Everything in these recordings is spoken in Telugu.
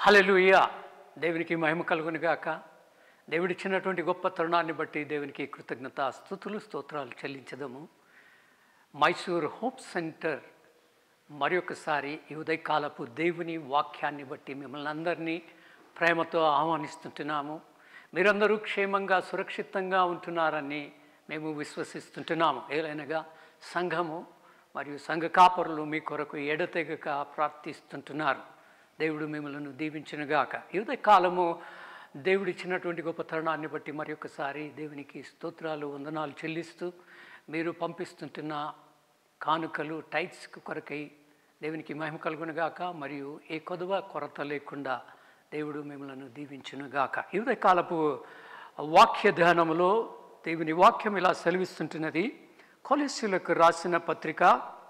హల్లెలూయా దేవునికి మహిమ కలుగును గాక దేవుడిచ్చినటువంటి గొప్ప తరుణాన్ని బట్టి దేవునికి కృతజ్ఞత స్థుతులు స్తోత్రాలు చెల్లించదము మైసూర్ హోప్ సెంటర్ మరి ఒకసారి ఈ ఉదయకాలపు దేవుని వాక్యాన్ని బట్టి మిమ్మల్ని అందరినీ ప్రేమతో ఆహ్వానిస్తుంటున్నాము మీరందరూ క్షేమంగా సురక్షితంగా ఉంటున్నారని మేము విశ్వసిస్తుంటున్నాము ఏలైనగా సంఘము మరియు సంఘ కాపరులు మీ కొరకు ఎడతెగక ప్రార్థిస్తుంటున్నారు దేవుడు మిమ్మల్ని దీవించినగాక ఈ ఉదయ కాలము దేవుడిచ్చినటువంటి గొప్ప తరుణాన్ని బట్టి మరి ఒకసారి దేవునికి స్తోత్రాలు వందనాలు చెల్లిస్తూ మీరు పంపిస్తుంటున్న కానుకలు టైట్స్ కొరకై దేవునికి మహిమ కలుగునుగాక మరియు ఏ కొదవ కొరత లేకుండా దేవుడు మిమ్మల్ని దీవించునుగాక ఈ ఉదయ కాలపు వాక్య ధ్యానములో దేవుని వాక్యం ఇలా సెలవిస్తుంటున్నది కొలెస్యులకు రాసిన పత్రిక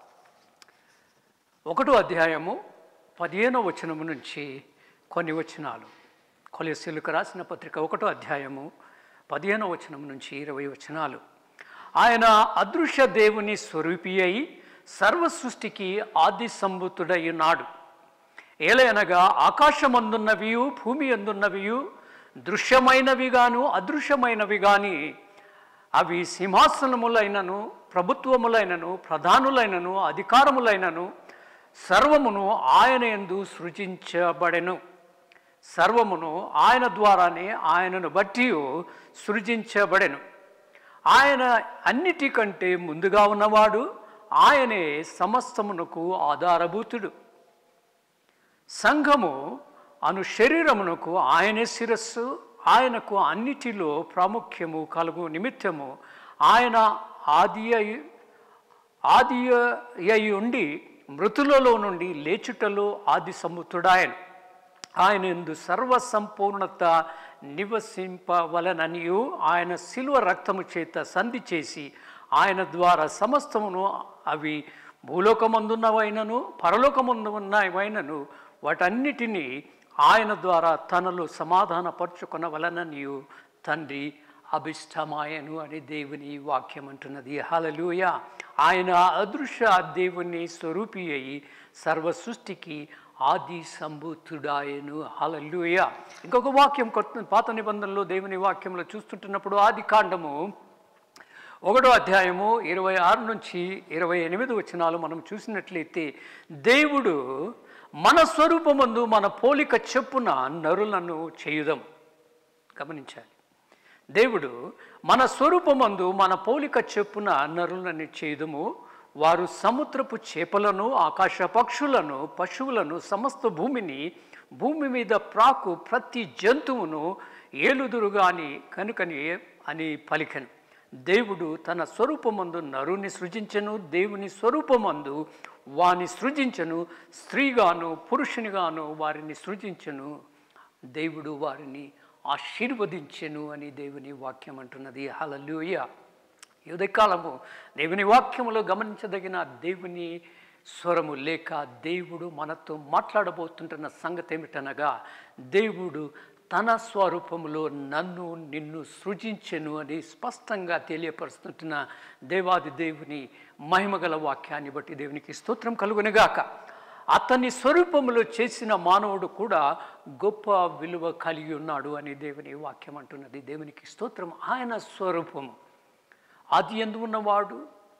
ఒకటో అధ్యాయము పదిహేనో వచనము నుంచి కొన్ని వచనాలు కొలెస్యులకు రాసిన పత్రిక ఒకటో అధ్యాయము పదిహేనో వచనం నుంచి ఇరవై వచనాలు ఆయన అదృశ్య దేవుని స్వరూపి అయి సర్వ సృష్టికి ఆది సంభూతుడై ఉన్నాడు ఏలయనగా ఆకాశమందున్నవి భూమి అందున్నవి దృశ్యమైనవి గాను అదృశ్యమైనవి గాని అవి సింహాసనములైనను ప్రభుత్వములైనను ప్రధానులైనను అధికారములైనను సర్వమును ఆయన ఎందు సృజించబడెను సర్వమును ఆయన ద్వారానే ఆయనను బట్టి సృజించబడెను ఆయన అన్నిటికంటే ముందుగా ఉన్నవాడు ఆయనే సమస్తమునకు ఆధారభూతుడు సంఘము అను శరీరమునకు ఆయనే శిరస్సు ఆయనకు అన్నిటిలో ప్రాముఖ్యము కలుగు నిమిత్తము ఆయన ఆది అయి ఆది అయి ఉండి మృతులలో నుండి లేచుటలో ఆది సముతుడాయను ఆయన ఎందు సర్వ సంపూర్ణత నివసింపవలననియు ఆయన శిల్వ రక్తము చేత సంధి చేసి ఆయన ద్వారా సమస్తమును అవి భూలోకమందున్నవైనను పరలోకమందున్నవైనను వాటన్నిటినీ ఆయన ద్వారా తనలో సమాధానపరుచుకొనవలననియు తండ్రి అభిష్టమాయను అని దేవుని వాక్యం అంటున్నది హలలుయ ఆయన అదృశ్య దేవుని స్వరూపి అయి సర్వ సృష్టికి ఆది సంభూతుడాయను హలలుయ ఇంకొక వాక్యం కొత్త పాత నిబంధనలో దేవుని వాక్యంలో చూస్తుంటున్నప్పుడు ఆది కాండము ఒకటో అధ్యాయము ఇరవై ఆరు నుంచి ఇరవై ఎనిమిది వచనాలు మనం చూసినట్లయితే దేవుడు మన స్వరూపమందు మన పోలిక చెప్పున నరులను చేయుదాం గమనించాలి దేవుడు మన స్వరూపమందు మన పోలిక చెప్పున నరులని చేయుదము వారు సముద్రపు చేపలను ఆకాశ పక్షులను పశువులను సమస్త భూమిని భూమి మీద ప్రాకు ప్రతి జంతువును ఏలుదురుగాని కనుకని అని పలికెను దేవుడు తన స్వరూపమందు నరుని సృజించను దేవుని స్వరూపమందు వాని సృజించను స్త్రీగాను పురుషునిగాను వారిని సృజించను దేవుడు వారిని ఆశీర్వదించెను అని దేవుని వాక్యం అంటున్నది హలలుయ ఉదయకాలము దేవుని వాక్యములో గమనించదగిన దేవుని స్వరము లేక దేవుడు మనతో మాట్లాడబోతుంటున్న సంగతి ఏమిటనగా దేవుడు తన స్వరూపములో నన్ను నిన్ను సృజించెను అని స్పష్టంగా తెలియపరుస్తుంటున్న దేవాది దేవుని మహిమగల వాక్యాన్ని బట్టి దేవునికి స్తోత్రం కలుగునుగాక అతని స్వరూపములో చేసిన మానవుడు కూడా గొప్ప విలువ కలిగి ఉన్నాడు అని దేవుని వాక్యం అంటున్నది దేవునికి స్తోత్రం ఆయన స్వరూపము అది ఎందు ఉన్నవాడు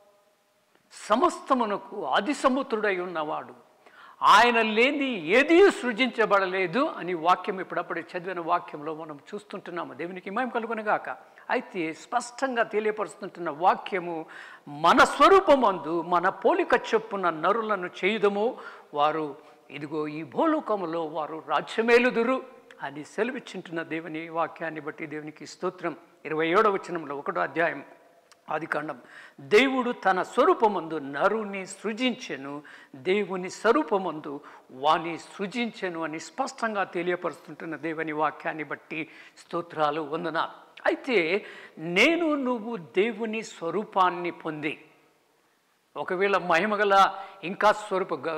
సమస్తమునకు ఆది సముద్రుడై ఉన్నవాడు ఆయన లేని ఏదీ సృజించబడలేదు అని వాక్యం ఇప్పుడప్పుడే చదివిన వాక్యంలో మనం చూస్తుంటున్నాము దేవునికి మేము కలుగునగాక అయితే స్పష్టంగా తెలియపరుస్తుంటున్న వాక్యము మన స్వరూపమందు మన పోలిక చొప్పున నరులను చేయుదము వారు ఇదిగో ఈ భూలోకములో వారు రాజ్యమేలుదురు అని సెలవిచ్చింటున్న దేవుని వాక్యాన్ని బట్టి దేవునికి స్తోత్రం ఇరవై ఏడవ వచనంలో ఒకటో అధ్యాయం ఆదికాండం దేవుడు తన స్వరూపమందు నరుని సృజించెను దేవుని స్వరూపమందు వాని సృజించెను అని స్పష్టంగా తెలియపరుస్తుంటున్న దేవుని వాక్యాన్ని బట్టి స్తోత్రాలు వందన అయితే నేను నువ్వు దేవుని స్వరూపాన్ని పొంది ఒకవేళ మహిమగల ఇంకా స్వరూప గ-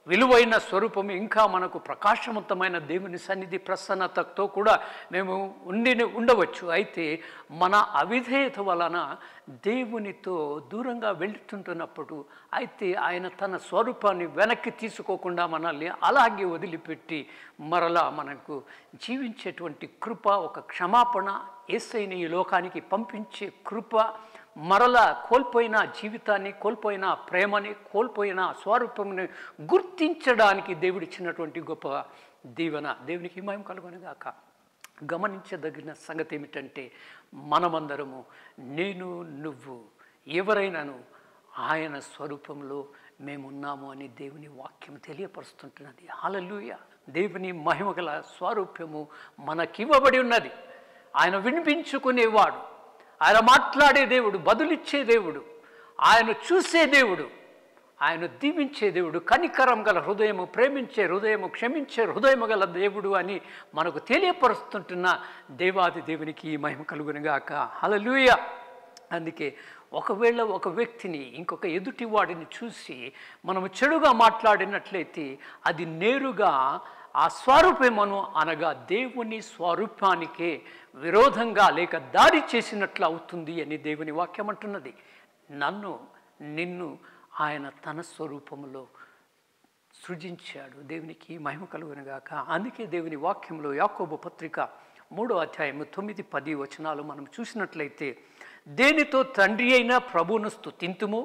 విలువైన స్వరూపం ఇంకా మనకు ప్రకాశవంతమైన దేవుని సన్నిధి ప్రసన్నతతో కూడా మేము ఉండి ఉండవచ్చు అయితే మన అవిధేయత వలన దేవునితో దూరంగా వెళ్తుంటున్నప్పుడు అయితే ఆయన తన స్వరూపాన్ని వెనక్కి తీసుకోకుండా మనల్ని అలాగే వదిలిపెట్టి మరలా మనకు జీవించేటువంటి కృప ఒక క్షమాపణ ఏసైని ఈ లోకానికి పంపించే కృప మరల కోల్పోయిన జీవితాన్ని కోల్పోయిన ప్రేమని కోల్పోయిన స్వరూపముని గుర్తించడానికి దేవుడిచ్చినటువంటి గొప్ప దీవెన దేవునికి మహిమ కలుగునుగాక గమనించదగిన సంగతి ఏమిటంటే మనమందరము నేను నువ్వు ఎవరైనాను ఆయన స్వరూపంలో మేమున్నాము అని దేవుని వాక్యం తెలియపరుస్తుంటున్నది హల్లెలూయ దేవుని మహిమగల స్వరూప్యము మనకివ్వబడి ఉన్నది ఆయన వినిపించుకునేవాడు ఆయన మాట్లాడే దేవుడు బదులిచ్చే దేవుడు ఆయన చూసే దేవుడు ఆయన దీవించే దేవుడు కనికరం గల హృదయము ప్రేమించే హృదయము క్షమించే హృదయము గల దేవుడు అని మనకు తెలియపరుస్తుంటున్న దేవాది దేవునికి ఈ మహిమ కలుగునుగాక హలలుయ అందుకే ఒకవేళ ఒక వ్యక్తిని ఇంకొక ఎదుటి వాడిని చూసి మనము చెడుగా మాట్లాడినట్లయితే అది నేరుగా ఆ స్వరూపమను అనగా దేవుని స్వరూపానికే విరోధంగా లేక దాడి చేసినట్లు అవుతుంది అని దేవుని వాక్యం అంటున్నది నన్ను నిన్ను ఆయన తన స్వరూపములో సృజించాడు దేవునికి మహిమ కలుగునుగాక అందుకే దేవుని వాక్యంలో యాకోబు పత్రిక మూడో అధ్యాయము తొమ్మిది పది వచనాలు మనం చూసినట్లయితే దేనితో తండ్రి అయిన ప్రభువును స్తుతింతుము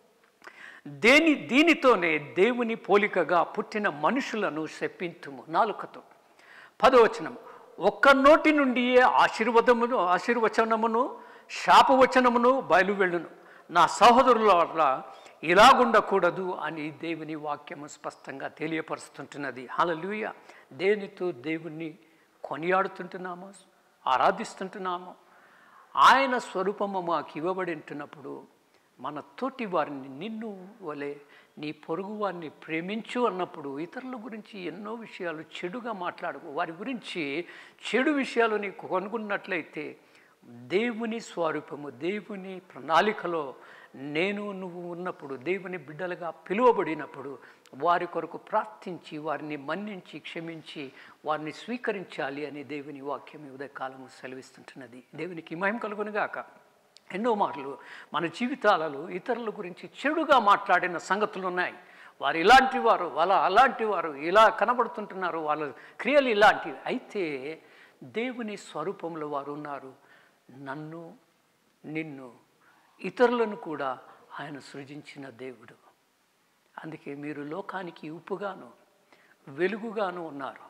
దేని దీనితోనే దేవుని పోలికగా పుట్టిన మనుషులను శప్పింతుము నాలుకతో పదవచనం ఒక్క నోటి నుండియే ఆశీర్వదమును ఆశీర్వచనమును శాపవచనమును బయలువెళ్ళును నా సహోదరుల వల్ల ఇలాగుండకూడదు అని దేవుని వాక్యము స్పష్టంగా తెలియపరుస్తుంటున్నది హలలుయ దేనితో దేవుణ్ణి కొనియాడుతుంటున్నాము ఆరాధిస్తుంటున్నాము ఆయన స్వరూపము మాకు ఇవ్వబడి ఉంటున్నప్పుడు మన తోటి వారిని నిన్ను వలె నీ పొరుగు వారిని ప్రేమించు అన్నప్పుడు ఇతరుల గురించి ఎన్నో విషయాలు చెడుగా మాట్లాడకు వారి గురించి చెడు విషయాలు నీకు కనుగొన్నట్లయితే దేవుని స్వరూపము దేవుని ప్రణాళికలో నేను నువ్వు ఉన్నప్పుడు దేవుని బిడ్డలుగా పిలువబడినప్పుడు వారి కొరకు ప్రార్థించి వారిని మన్నించి క్షమించి వారిని స్వీకరించాలి అని దేవుని వాక్యం ఈ ఉదయకాలము సెలవిస్తుంటున్నది దేవునికి మహిమ కలుగునుగాక ఎన్నో మార్లు మన జీవితాలలో ఇతరుల గురించి చెడుగా మాట్లాడిన సంగతులు ఉన్నాయి వారు ఇలాంటి వారు వాళ్ళ అలాంటి వారు ఇలా కనబడుతుంటున్నారు వాళ్ళ క్రియలు ఇలాంటివి అయితే దేవుని స్వరూపంలో వారు ఉన్నారు నన్ను నిన్ను ఇతరులను కూడా ఆయన సృజించిన దేవుడు అందుకే మీరు లోకానికి ఉప్పుగాను వెలుగుగాను ఉన్నారు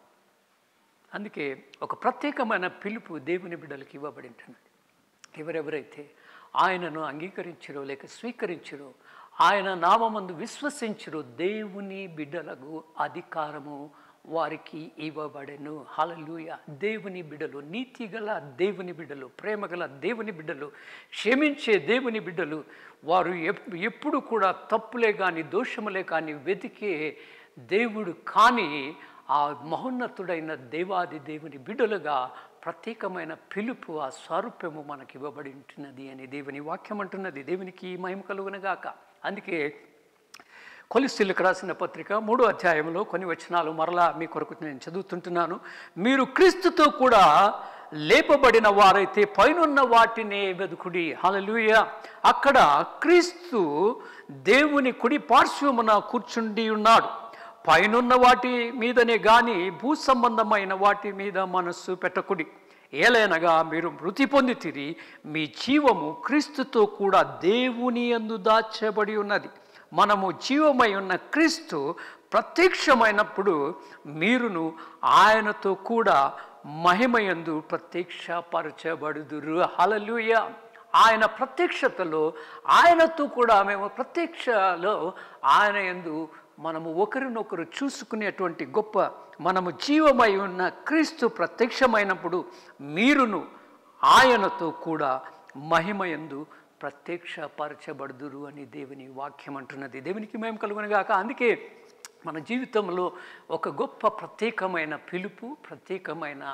అందుకే ఒక ప్రత్యేకమైన పిలుపు దేవుని బిడ్డలకు ఇవ్వబడి ఉంటున్నది ఎవరెవరైతే ఆయనను అంగీకరించరో లేక స్వీకరించరో ఆయన నామందు విశ్వసించరు దేవుని బిడ్డలకు అధికారము వారికి ఇవ్వబడెను హలలుయ దేవుని బిడ్డలు నీతిగల దేవుని బిడ్డలు ప్రేమగల దేవుని బిడ్డలు క్షమించే దేవుని బిడ్డలు వారు ఎప్- ఎప్పుడు కూడా తప్పులే కానీ దోషములే కానీ వెతికే దేవుడు కానీ ఆ మహోన్నతుడైన దేవాది దేవుని బిడ్డలుగా ప్రత్యేకమైన పిలుపు ఆ స్వరూపము మనకి ఇవ్వబడి ఉంటున్నది అని దేవుని వాక్యం అంటున్నది దేవునికి మహిమ కలుగునగాక అందుకే కొలిస్టిల్లకు రాసిన పత్రిక మూడో అధ్యాయంలో కొన్ని వచనాలు మరలా మీ కొరకు నేను చదువుతుంటున్నాను మీరు క్రీస్తుతో కూడా లేపబడిన వారైతే పైనున్న వాటినే వెదుకుడి హల్లెలూయా అక్కడ క్రీస్తు దేవుని కుడి పార్శ్వమున కూర్చుండి ఉన్నాడు పైనున్న వాటి మీదనే గాని భూ సంబంధమైన వాటి మీద మనస్సు పెట్టకుడి ఏలైనగా మీరు మృతి పొందితిరి మీ జీవము క్రీస్తుతో కూడా దేవుని యందు దాచబడి ఉన్నది మనము జీవమై ఉన్న క్రీస్తు ప్రత్యక్షమైనప్పుడు మీరును ఆయనతో కూడా మహిమయందు ప్రత్యక్షపరచబడుదురు హలలుయ ఆయన ప్రత్యక్షతలో ఆయనతో కూడా మేము ప్రత్యక్షలో ఆయన యందు మనము ఒకరినొకరు చూసుకునేటువంటి గొప్ప మనము జీవమై ఉన్న క్రీస్తు ప్రత్యక్షమైనప్పుడు మీరును ఆయనతో కూడా మహిమయందు ప్రత్యక్షపరచబడుదురు అని దేవుని వాక్యం అంటున్నది దేవునికి మేము కలుగునగాక అందుకే మన జీవితంలో ఒక గొప్ప ప్రత్యేకమైన పిలుపు ప్రత్యేకమైన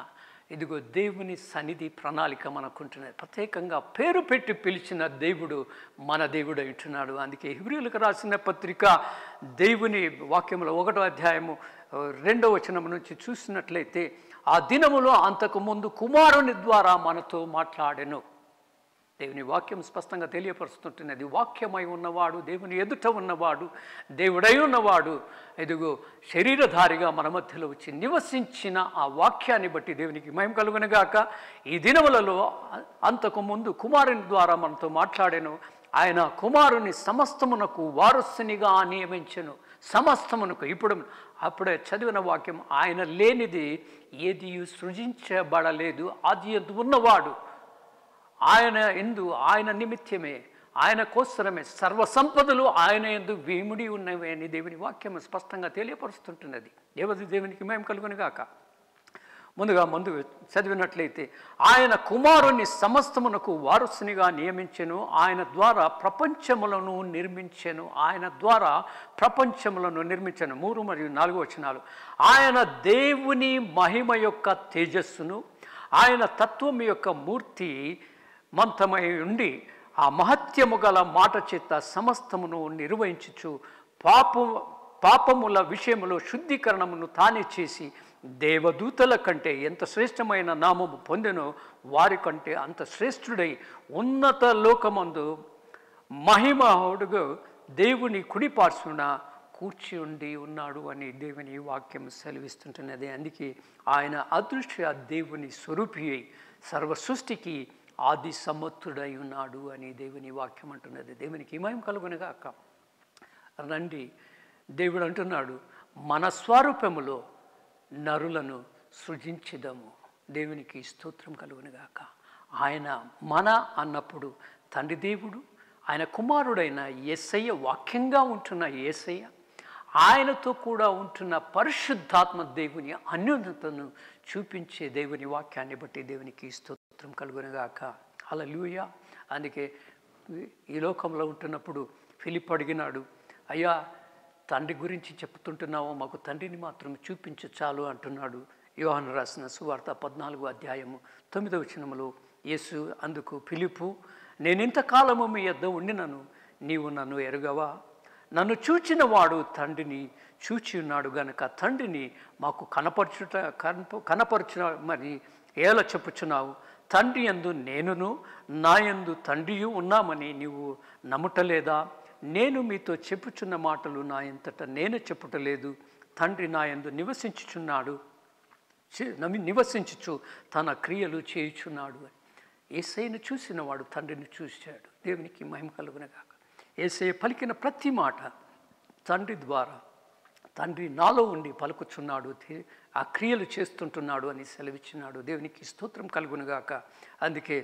ఇదిగో దేవుని సన్నిధి ప్రణాళిక మనకుంటున్నది ప్రత్యేకంగా పేరు పెట్టి పిలిచిన దేవుడు మన దేవుడు అంటున్నాడు అందుకే హిబ్రిలకు రాసిన పత్రిక దేవుని వాక్యములో ఒకటో అధ్యాయము ఆ, రెండో వచనం నుంచి చూసినట్లయితే ఆ దినములో అంతకు ముందు కుమారుని ద్వారా మనతో మాట్లాడెను దేవుని వాక్యం స్పష్టంగా తెలియపరుస్తుంటున్నది వాక్యమై ఉన్నవాడు దేవుని ఎదుట ఉన్నవాడు దేవుడై ఉన్నవాడు ఎదుగు శరీరధారిగా మన మధ్యలో వచ్చి నివసించిన ఆ వాక్యాన్ని బట్టి దేవునికి మహిమ కలుగునగాక ఈ దినములలో అంతకు ముందు కుమారుని ద్వారా మనతో మాట్లాడాను ఆయన కుమారుని సమస్తమునకు వారసునిగా నియమించను సమస్తమునకు ఇప్పుడు అప్పుడే చదివిన వాక్యం ఆయన లేనిది ఏది సృజించబడలేదు ఆది ఎందు ఉన్నవాడు ఆయన ఎందు ఆయన నిమిత్తమే ఆయన కోసరమే సర్వ సంపదలు ఆయన ఎందు వేముడి ఉన్నవి అని దేవుని వాక్యం స్పష్టంగా తెలియపరుస్తుంటున్నది దేవది దేవునికి మేము కలుగునిగాక ముందుగా ముందు చదివినట్లయితే ఆయన కుమారుని సమస్తమునకు వారసునిగా నియమించెను ఆయన ద్వారా ప్రపంచములను నిర్మించెను ఆయన ద్వారా ప్రపంచములను నిర్మించెను మూడు మరియు నాలుగు వచనాలు ఆయన దేవుని మహిమ యొక్క తేజస్సును ఆయన తత్వం యొక్క మూర్తి మంతమై ఉండి ఆ మహత్యము గల మాట చేత సమస్తమును నిర్వహించుచు పాపము పాపముల విషయములో శుద్ధీకరణమును తానే చేసి దేవదూతల కంటే ఎంత శ్రేష్టమైన నామము పొందెనో వారి కంటే అంత శ్రేష్ఠుడై ఉన్నత లోకమందు మహిమహుడుగు దేవుని కుడిపార్శ్వన కూర్చి ఉండి ఉన్నాడు అని దేవుని వాక్యం సెలవిస్తుంటున్నది అందుకే ఆయన అదృశ్య దేవుని స్వరూపి అయి సర్వ సృష్టికి ఆది సమర్థుడై ఉన్నాడు అని దేవుని వాక్యం అంటున్నది దేవునికి మహిమ కలుగునగా అక్క రండి దేవుడు అంటున్నాడు మన స్వరూపములో నరులను సృజించిదము దేవునికి స్తోత్రం కలుగునుగాక ఆయన మన అన్నప్పుడు తండ్రి దేవుడు ఆయన కుమారుడైన యేసయ్య వాక్యంగా ఉంటున్న యేసయ్య ఆయనతో కూడా ఉంటున్న పరిశుద్ధాత్మ దేవుని అన్యోన్యతను చూపించే దేవుని వాక్యాన్ని బట్టి దేవునికి స్తోత్రం కలుగునుగాక అలా అందుకే ఈ లోకంలో ఉంటున్నప్పుడు ఫిలిప్ అడిగినాడు అయ్యా తండ్రి గురించి చెప్తుంటున్నావు మాకు తండ్రిని మాత్రం చూపించు చాలు అంటున్నాడు యోహాను రాసిన సువార్త పద్నాలుగు అధ్యాయము తొమ్మిదవ వచనములో యేసు అందుకు పిలుపు నేనింతకాలము మీ యొద్ద ఉండినను నీవు నన్ను ఎరుగవా నన్ను చూచిన వాడు తండ్రిని చూచి ఉన్నాడు గనక తండ్రిని మాకు కనపరచుట కనప కనపరచున మరి ఏల చెప్పుచున్నావు తండ్రి యందు నేనును నా యందు తండ్రియు ఉన్నామని నీవు నమ్ముటలేదా నేను మీతో చెప్పుచున్న మాటలు నా ఎంతట నేను చెప్పుటలేదు తండ్రి నా యందు నివసించుచున్నాడు చి- నమి నివసించుచు తన క్రియలు చేయుచున్నాడు అని ఏసైను చూసిన వాడు తండ్రిని చూశాడు దేవునికి మహిమ కలుగునగాక ఏసై పలికిన ప్రతి మాట తండ్రి ద్వారా తండ్రి నాలో ఉండి పలుకుచున్నాడు తే- ఆ క్రియలు చేస్తుంటున్నాడు అని సెలవిచ్చినాడు దేవునికి స్తోత్రం కలుగునుగాక అందుకే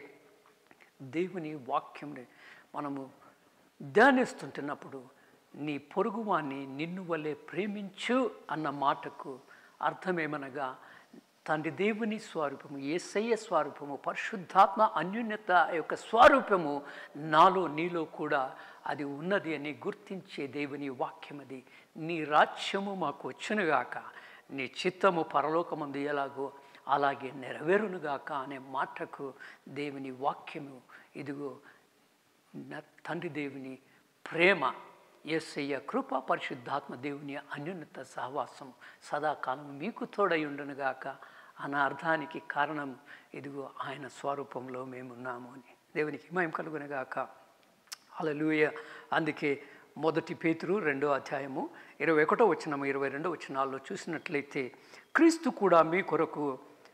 దేవుని వాక్యంని మనము ధ్యానిస్తుంటున్నప్పుడు నీ పొరుగువాన్ని నిన్ను వలె ప్రేమించు అన్న మాటకు అర్థమేమనగా తండ్రి దేవుని స్వరూపము ఏసయ్య స్వరూపము పరిశుద్ధాత్మ అన్యోన్యత యొక్క స్వరూపము నాలో నీలో కూడా అది ఉన్నది అని గుర్తించే దేవుని వాక్యం అది నీ రాజ్యము మాకు వచ్చునుగాక నీ చిత్తము పరలోకమందు ఎలాగో అలాగే నెరవేరునుగాక అనే మాటకు దేవుని వాక్యము ఇదిగో నా తండ్రి దేవుని ప్రేమ యేసయ్య కృప పరిశుద్ధాత్మ దేవుని అన్యోన్నత సహవాసం సదాకాలం మీకు తోడై ఉండునుగాక అన్న అర్థానికి కారణం ఇదిగో ఆయన స్వరూపంలో మేమున్నాము అని దేవునికి మహిమ కలుగునగాక అలలుయ అందుకే మొదటి పేతురు రెండో అధ్యాయము ఇరవై ఒకటో వచ్చినము ఇరవై రెండో వచనాల్లో చూసినట్లయితే క్రీస్తు కూడా మీ కొరకు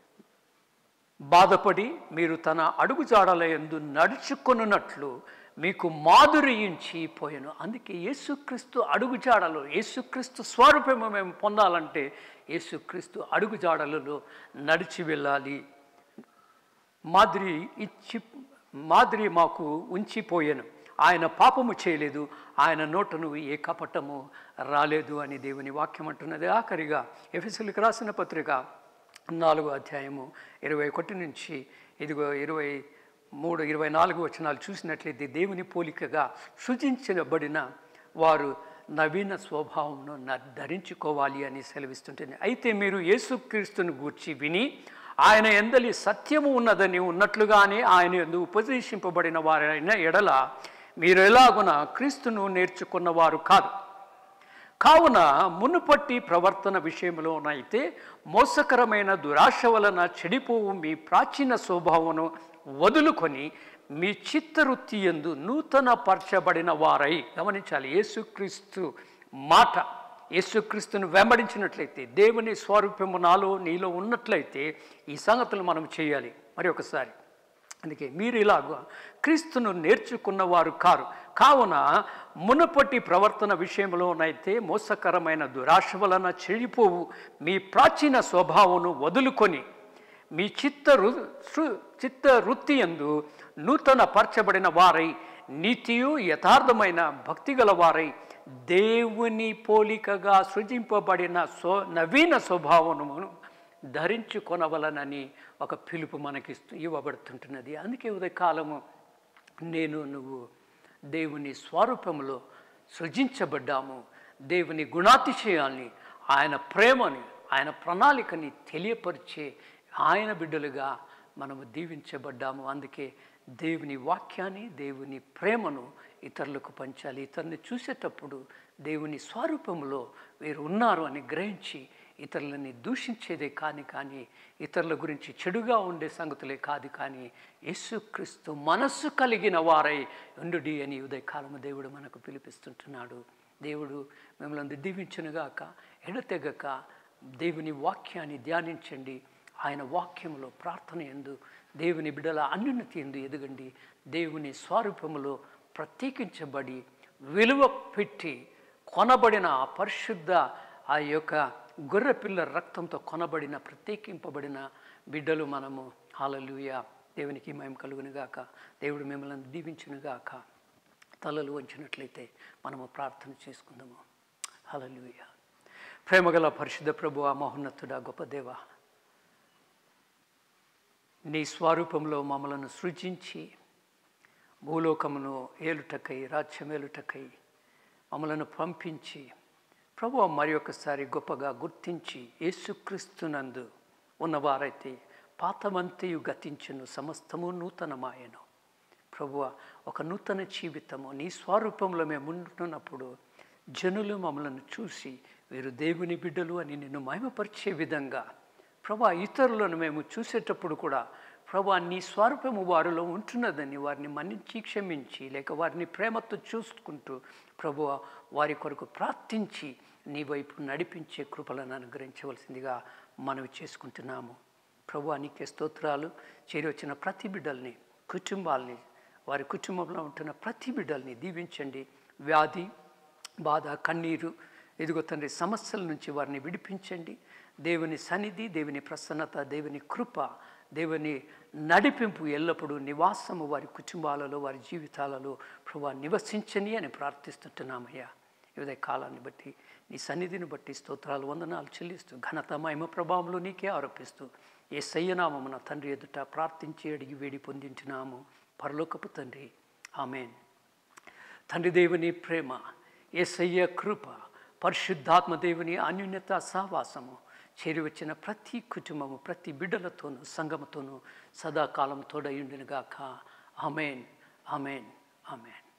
బాధపడి మీరు తన అడుగుజాడల ఎందు నడుచుకొనున్నట్లు మీకు మాధుర్యించి పోయాను అందుకే యేసుక్రీస్తు అడుగుజాడలు యేసుక్రీస్తు స్వరూపము మేము పొందాలంటే యేసుక్రీస్తు అడుగుజాడలలో నడిచి వెళ్ళాలి మాదిరి ఇచ్చి మాదిరి మాకు ఉంచిపోయాను ఆయన పాపము చేయలేదు ఆయన నోటను ఏ కపటము రాలేదు అని దేవుని వాక్యం అంటున్నది ఆఖరిగా ఎఫెసులకు రాసిన పత్రిక నాలుగో అధ్యాయము ఇరవై ఒకటి నుంచి ఇదిగో ఇరవై మూడు ఇరవై నాలుగు వచనాలు చూసినట్లయితే దేవుని పోలికగా సృజించబడిన వారు నవీన స్వభావంను న- ధరించుకోవాలి అని సెలవిస్తుంటుంది అయితే మీరు యేసుక్రీస్తును గూర్చి విని ఆయన ఎందలి సత్యము ఉన్నదని ఉన్నట్లుగానే ఆయన ఎందు ఉపదేశింపబడిన వారైన ఎడల మీరు ఎలాగున క్రీస్తును నేర్చుకున్నవారు కాదు కావున మునుపట్టి ప్రవర్తన విషయంలోనైతే మోసకరమైన దురాశ వలన చెడిపోవు మీ ప్రాచీన స్వభావమును వదులుకొని మీ చిత్తవృత్తి ఎందు నూతన పరచబడిన వారై గమనించాలి యేసుక్రీస్తు మాట యేసుక్రీస్తును వెంబడించినట్లయితే దేవుని స్వరూపము నాలో నీలో ఉన్నట్లయితే ఈ సంగతులు మనం చేయాలి మరి ఒకసారి అందుకే మీరు ఇలాగ క్రీస్తును నేర్చుకున్నవారు కారు కావున మునుపటి ప్రవర్తన విషయంలోనైతే మోసకరమైన దురాశ వలన చెడిపోవు మీ ప్రాచీన స్వభావమును వదులుకొని మీ చిత్త రు సు- చిత్త వృత్తి ఎందు నూతన పరచబడిన వారై నీతియు యథార్థమైన భక్తి గల వారై దేవుని పోలికగా సృజింపబడిన స్వ నవీన స్వభావమును ధరించుకొనవలనని ఒక పిలుపు మనకిస్తూ ఇవ్వబడుతుంటున్నది అందుకే ఉదయకాలము నేను నువ్వు దేవుని స్వరూపంలో సృజించబడ్డాము దేవుని గుణాతిశయాల్ని ఆయన ప్రేమని ఆయన ప్రణాళికని తెలియపరిచే ఆయన బిడ్డలుగా మనము దీవించబడ్డాము అందుకే దేవుని వాక్యాన్ని దేవుని ప్రేమను ఇతరులకు పంచాలి ఇతరుని చూసేటప్పుడు దేవుని స్వరూపంలో వీరు ఉన్నారు అని గ్రహించి ఇతరులని దూషించేదే కాని కానీ ఇతరుల గురించి చెడుగా ఉండే సంగతులే కాదు కానీ యేసుక్రీస్తు మనస్సు కలిగిన వారై ఉండుడి అని ఉదయకాలము దేవుడు మనకు పిలిపిస్తుంటున్నాడు దేవుడు మిమ్మల్ని దీవించునుగాక ఎడతెగక దేవుని వాక్యాన్ని ధ్యానించండి ఆయన వాక్యంలో ప్రార్థన ఎందు దేవుని బిడల అన్యున్నతి ఎందు ఎదగండి దేవుని స్వరూపములో ప్రత్యేకించబడి విలువ పెట్టి కొనబడిన ఆ పరిశుద్ధ ఆ యొక్క గొర్రెపిల్ల రక్తంతో కొనబడిన ప్రత్యేకింపబడిన బిడ్డలు మనము హాలలుయ దేవునికి మేము కలుగునుగాక దేవుడు మిమ్మల్ని దీవించునుగాక తలలు వంచినట్లయితే మనము ప్రార్థన చేసుకుందాము హలలుయ ప్రేమగల పరిశుద్ధ ప్రభు ఆ మహోన్నతుడా గొప్ప దేవ నీ స్వరూపంలో మమ్మలను సృజించి భూలోకమును ఏలుటకై రాజ్యమేలుటకై మమ్మలను పంపించి ప్రభు మరి ఒకసారి గొప్పగా గుర్తించి యేసుక్రీస్తునందు ఉన్నవారైతే పాతమంతయు గతించును సమస్తము నూతనమాయను ప్రభువ ఒక నూతన జీవితము నీ స్వరూపంలో మేము ఉంటున్నప్పుడు జనులు మమ్మల్ని చూసి వీరు దేవుని బిడ్డలు అని నిన్ను మహిమపరిచే విధంగా ప్రభా ఇతరులను మేము చూసేటప్పుడు కూడా ప్రభా నీ స్వరూపము వారిలో ఉంటున్నదని వారిని మన్నించి క్షమించి లేక వారిని ప్రేమతో చూసుకుంటూ ప్రభు వారి కొరకు ప్రార్థించి నీ వైపు నడిపించే కృపలను అనుగ్రహించవలసిందిగా మనవి చేసుకుంటున్నాము ప్రభు నీకే స్తోత్రాలు చేరి వచ్చిన ప్రతి బిడ్డల్ని కుటుంబాల్ని వారి కుటుంబంలో ఉంటున్న ప్రతి బిడ్డల్ని దీవించండి వ్యాధి బాధ కన్నీరు ఇదిగో తండ్రి సమస్యల నుంచి వారిని విడిపించండి దేవుని సన్నిధి దేవుని ప్రసన్నత దేవుని కృప దేవుని నడిపింపు ఎల్లప్పుడూ నివాసము వారి కుటుంబాలలో వారి జీవితాలలో ప్రభా నివసించని అని ప్రార్థిస్తుంటున్నామయ్యా ఇదే కాలాన్ని బట్టి నీ సన్నిధిని బట్టి స్తోత్రాలు వందనాలు చెల్లిస్తూ ఘనత మహిమ ప్రభావంలో నీకే ఆరోపిస్తూ ఏ సయ్యనామమున తండ్రి ఎదుట ప్రార్థించి అడిగి వేడి పొందించినాము పరలోకపు తండ్రి ఆమెన్ తండ్రి దేవుని ప్రేమ ఏసయ్య కృప పరిశుద్ధాత్మ దేవుని అన్యున్యత సహవాసము చేరి వచ్చిన ప్రతి కుటుంబము ప్రతి బిడ్డలతోనూ సంగమతోనూ సదాకాలం తోడయుండినగాక ఆమెన్ ఆమెన్ ఆమెన్